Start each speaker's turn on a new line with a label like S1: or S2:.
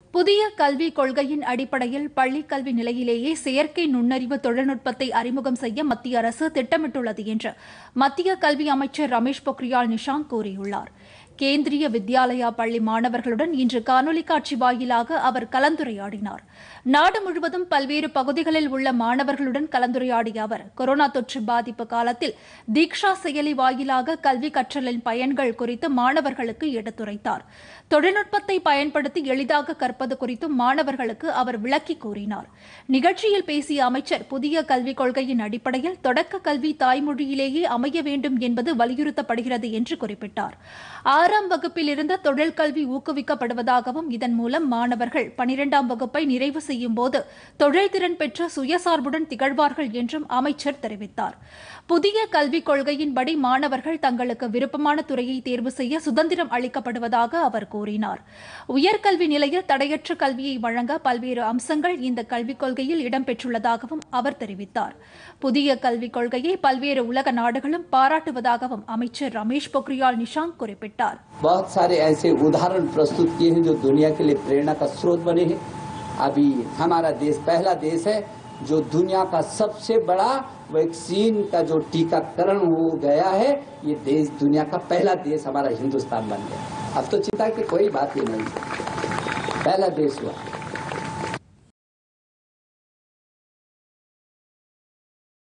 S1: புதிய கல்விக் கொள்கையின் அடிப்படையில் பள்ளிக் கல்வி நிலையிலேயே செயற்கை நுண்ணறிவு தொழில்நுட்பத்தை அறிமுகம் செய்ய மத்திய அரசு திட்டமிட்டுள்ளது என்று மத்திய கல்வி அமைச்சர் ரமேஷ் பொக்ரியால் நிஷாங்க் கூறியுள்ளார் கேந்திரிய வித்யாலயா பள்ளி மாணவர்களுடன் இன்று காணொலி காட்சி வாயிலாக அவர் கலந்துரையாடினார் நாடு முழுவதும் பல்வேறு பகுதிகளில் உள்ள மாணவர்களுடன் கலந்துரையாடிய அவர் கொரோனா தொற்று பாதிப்பு காலத்தில் தீக்ஷா செயலி வாயிலாக கல்வி கற்றலின் பயன்கள் குறித்து மாணவர்களுக்கு எடுத்துரைத்தார் தொழில்நுட்பத்தை பயன்படுத்தி எளிதாக கற்பது குறித்தும் மாணவர்களுக்கு அவர் விளக்கி கூறினார் நிகழ்ச்சியில் பேசிய அமைச்சர் புதிய கல்விக் கொள்கையின் அடிப்படையில் தொடக்க கல்வி தாய்மொழியிலேயே அமைய வேண்டும் என்பது வலியுறுத்தப்படுகிறது என்று குறிப்பிட்டார் ஆறாம் வகுப்பில் இருந்த தொழில் கல்வி ஊக்குவிக்கப்படுவதாகவும் இதன் மூலம் மாணவர்கள் பனிரெண்டாம் வகுப்பை நிறைவு செய்யும் போது தொழில்திறன் பெற்ற சுயசார்புடன் திகழ்வார்கள் என்றும் அமைச்சர் தெரிவித்தார் புதிய கல்விக் கொள்கையின்படி மாணவர்கள் தங்களுக்கு விருப்பமான துறையை தேர்வு செய்ய சுதந்திரம் அளிக்கப்படுவதாக அவர் கூறினார் உயர்கல்வி நிலையில் தடையற்ற கல்வியை வழங்க பல்வேறு அம்சங்கள் இந்த கல்விக் கொள்கையில் இடம்பெற்றுள்ளதாகவும் அவர் தெரிவித்தார் புதிய கல்விக் கொள்கையை பல்வேறு உலக நாடுகளும் பாராட்டுவதாகவும் அமைச்சர் ரமேஷ் பொக்ரியால் நிஷாங்க் குறிப்பிட்டார்
S2: बहुत सारे ऐसे उदाहरण प्रस्तुत किए हैं जो दुनिया के लिए प्रेरणा का स्रोत बने हैं अभी हमारा देश पहला देश है जो दुनिया का सबसे बड़ा वैक्सीन का जो टीकाकरण हो गया है ये देश दुनिया का पहला देश हमारा हिंदुस्तान बन गया अब तो चिंता की कोई बात ही नहीं पहला देश हुआ